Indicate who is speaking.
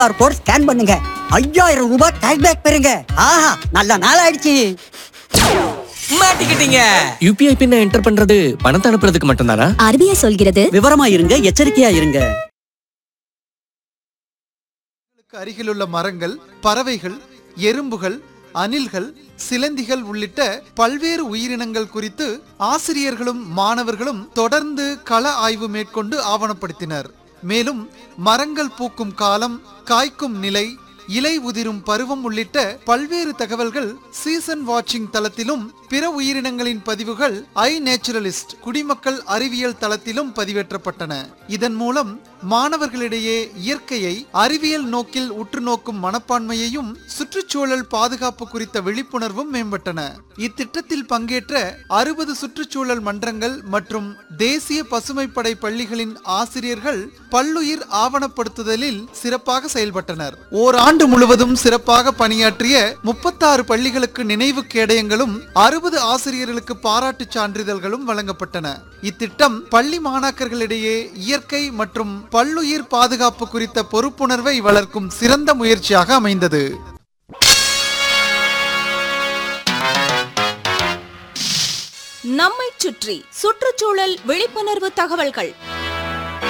Speaker 1: R code scan பண்ணுங்க ஐயாயிரம் ரூபாய் கேஷ்பேக் பெறுங்க ஆஹா நல்ல நாள் ஆயிடுச்சு
Speaker 2: மாட்டிக்கிட்டீங்க
Speaker 3: யூபிஐ பின்ன என்டர் பண்றது பணத்தை அனுப்புறதுக்கு மட்டும்தானா
Speaker 4: ஆர்பிஐ சொல்கிறது
Speaker 1: விவரமா இருங்க எச்சரிக்கையா இருங்க
Speaker 5: உங்களுக்கு அருகிலுள்ள மரங்கள் பறவைகள் எறும்புகள் அணில்கள் சிலந்திகள் உள்ளிட்ட பல்வேறு உயிரினங்கள் குறித்து ஆசிரியர்களும் மாணவர்களும் தொடர்ந்து கள ஆய்வு மேற்கொண்டு ஆவணப்படுத்தினர் மேலும் மரங்கள் பூக்கும் காலம் காய்க்கும் நிலை இலை உதிரும் பருவம் உள்ளிட்ட பல்வேறு தகவல்கள் சீசன் வாட்சிங் தளத்திலும் பிற உயிரினங்களின் பதிவுகள் ஐ நேச்சுரலிஸ்ட் குடிமக்கள் அறிவியல் தளத்திலும் பதிவேற்றப்பட்டன இதன் மூலம் மாணவர்களிடையே இயற்கையை அறிவியல் நோக்கில் உற்று நோக்கும் மனப்பான்மையையும் சுற்றுச்சூழல் பாதுகாப்பு குறித்த விழிப்புணர்வும் மேம்பட்டன இத்திட்டத்தில் பங்கேற்ற அறுபது சுற்றுச்சூழல் மன்றங்கள் மற்றும் தேசிய பசுமைப்படை பள்ளிகளின் ஆசிரியர்கள் பல்லுயிர் ஆவணப்படுத்துதலில் சிறப்பாக செயல்பட்டனர் ஓராண்டு முழுவதும் சிறப்பாக பணியாற்றிய முப்பத்தாறு பள்ளிகளுக்கு நினைவு கேடயங்களும் அறுபது ஆசிரியர்களுக்கு பாராட்டுச் சான்றிதழ்களும் வழங்கப்பட்டன இத்திட்டம் பள்ளி மாணாக்கர்களிடையே இயற்கை மற்றும் பல்லுயிர் பாதுகாப்பு குறித்த பொறுப்புணர்வை வளர்க்கும் சிறந்த முயற்சியாக அமைந்தது
Speaker 6: நம்மைச் சுற்றி சுற்றுச்சூழல் விழிப்புணர்வு தகவல்கள்